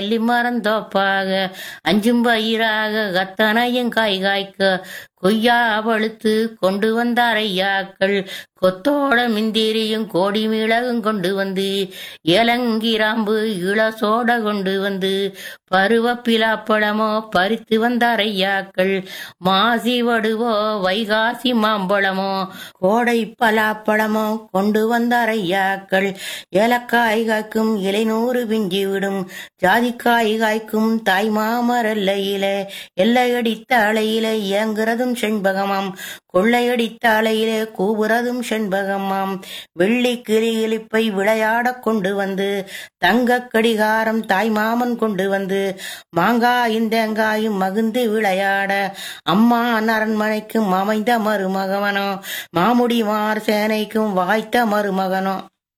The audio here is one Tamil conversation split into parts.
மரந்தோப்பாக அஞ்சும் பயிராக கத்தனையும் காய் காய்க்க கொய்யா பழுத்து கொண்டு வந்தார் ஐயாக்கள் கொத்தோட மிந்திரியும் கோடி மிளகும் கொண்டு வந்து ஏலங்கிராம்பு இளசோட கொண்டு வந்து பருவப்பிலாப்பழமோ பறித்து வந்தார் ஐயாக்கள் மாசி வடுவோ வைகாசி மாம்பழமோ கோடை பலாப்பழமோ கொண்டு வந்தார் ஐயாக்கள் ஏலக்காய் காய்க்கும் இலைநூறு பிஞ்சி விடும் ஜாதிக்காய் காய்க்கும் தாய் மாமரல்லையில எல்லையடித்த அலையில இயங்குறதும் செண்பகமாம் கொள்ளையடித்த அலையிலே கூவுறதும் செண்பகமாம் வெள்ளி கிளிகிழிப்பை விளையாடக் கொண்டு வந்து தங்கக் கடிகாரம் தாய் மாமன் கொண்டு வந்து மாங்காயும் தேங்காயும் மகிழ்ந்து விளையாட அம்மா அரண்மனைக்கும் அமைந்த மருமகவனோ மாமுடி மார் சேனைக்கும் வாய்த்த மருமகனோ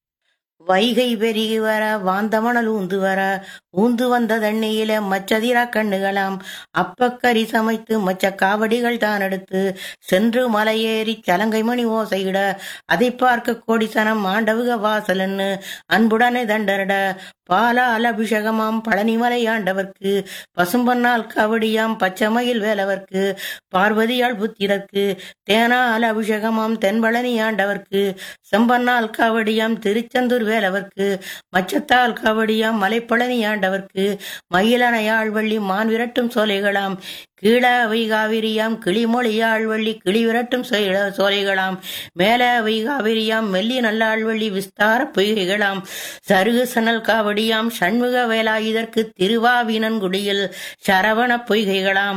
வைகை பெருகி வர வாந்தமணல் ஊந்து வர ஊந்து வந்த தண்ணியில மச்சதிரா கண்ணுகளாம் அப்பக்கறி சமைத்து மச்ச காவடிகள் தான் எடுத்து சென்று மலையேறி சலங்கை மணி ஓசையிட அதை பார்க்க கோடிசனம் ஆண்டவுக வாசலன்னு அன்புடனே தண்டரிட பாலால் அபிஷேகமாம் பழனிமலை ஆண்டவர்க்கு பசும்பொன்னால் கவடியாம் பச்சைமயில் வேலவர்க்கு பார்வதியாள் புத்திரர்க்கு தேனால் அபிஷேகமாம் தென்பழனி ஆண்டவர்க்கு செம்பன்னால் காவடியாம் திருச்செந்தூர் வேலவர்க்கு மச்சத்தால் காவடியாம் மலைப்பழனி ஆண்டவர்க்கு மயிலனையாள் வள்ளி மான் விரட்டும் சோலைகளாம் கீழவை காவிரியாம் கிளிமொழியாள் வள்ளி கிளி விரட்டும் சோலை- சோலைகளாம் மேலவை காவிரியாம் மெல்லி நல்லாள்வள்ளி விஸ்தார பொய்கைகளாம் சருகு சணல் காவடியாம் சண்முக வேலாயுதற்கு திருவாவினன்குடியில் சரவண பொய்கைகளாம்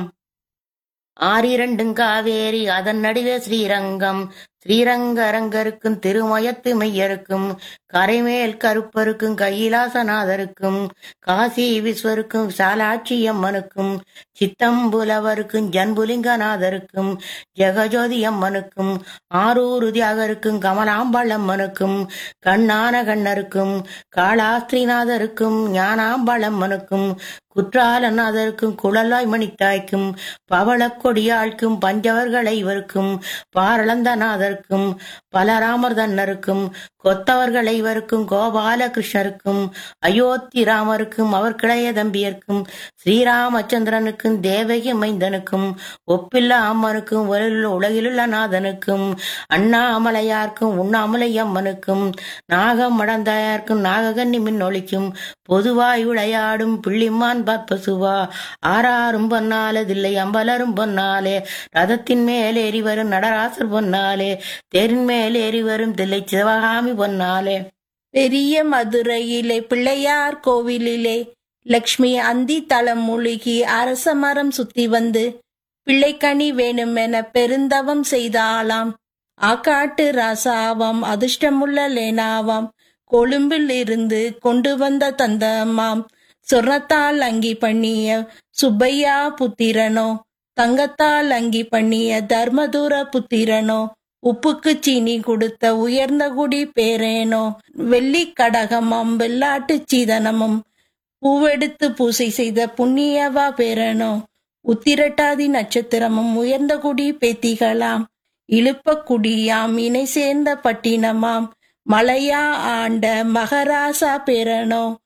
ஆறிரண்டும் காவேரி அதன் நடுவே ஸ்ரீரங்கம் ஸ்ரீரங்க அரங்கருக்கும் திருமயத்து மையருக்கும் கரைமேல் கருப்பருக்கும் கைலாசநாதருக்கும் காசி விஸ்வருக்கும் விசாலாட்சி அம்மனுக்கும் சித்தம்புலவருக்கும் ஜன்புலிங்கநாதருக்கும் ஜெகஜோதி அம்மனுக்கும் ஆரூர் தியாகருக்கும் கமலாம்பாள் அம்மனுக்கும் கண்ணான கண்ணருக்கும் காளாஸ்திரிநாதருக்கும் ஞானாம்பாள் அம்மனுக்கும் குற்றாலநாதருக்கும் குழலாய் மணித்தாய்க்கும் பவளக் கொடியாழ்க்கும் பஞ்சவர்களை இவருக்கும் பாரளந்தநாதருக்கும் பலராமர் தன்னருக்கும் கொத்தவர்கள் இவருக்கும் கோபாலகிருஷ்ணருக்கும் அயோத்தி ராமருக்கும் அவர் கிளைய தம்பியர்க்கும் ஸ்ரீராமச்சந்திரனுக்கும் தேவகி மைந்தனுக்கும் ஒப்பில்லா அம்மனுக்கும் உலகிலுள்ள உலகிலுள்ள நாதனுக்கும் அண்ணாமலையார்க்கும் உண்ணாமலை அம்மனுக்கும் நாகம் மடந்தாயார்க்கும் நாககன்னி மின்னொழிக்கும் பொதுவாய் விளையாடும் பிள்ளிமான் பற்பசுவா ஆறாரும் பொன்னாலதில்லை அம்பலரும் பொன்னாலே ரதத்தின் மேல் ஏறி வரும் நடராசர் பொன்னாலே தேரின் மேல் ஏறி வரும் தில்லை சிவகாமி பொன்னாலே பெரிய மதுரையிலே பிள்ளையார் கோவிலிலே லக்ஷ்மி அந்தி தலம் மூழ்கி அரச மரம் சுத்தி வந்து பிள்ளைக்கனி வேணுமென பெருந்தவம் செய்தாளாம் ஆக்காட்டு ராசாவாம் அதிர்ஷ்டமுள்ள லேனாவாம் கொழும்பில் இருந்து கொண்டு வந்த தந்தமாம் சொர்ணத்தால் அங்கி பண்ணிய சுப்பையா புத்திரனோ தங்கத்தால் அங்கி பண்ணிய தர்மதுர புத்திரனோ உப்புக்கு சீனி கொடுத்த உயர்ந்த குடி பேரேனோ வெள்ளி கடகமும் வெள்ளாட்டு சீதனமும் பூவெடுத்து பூசை செய்த புண்ணியவா பேரனோ உத்திரட்டாதி நட்சத்திரமும் உயர்ந்த குடி பேத்திகளாம் இழுப்ப குடியாம் இணை சேர்ந்த பட்டினமாம் மலையா ஆண்ட மகராசா பேரனோ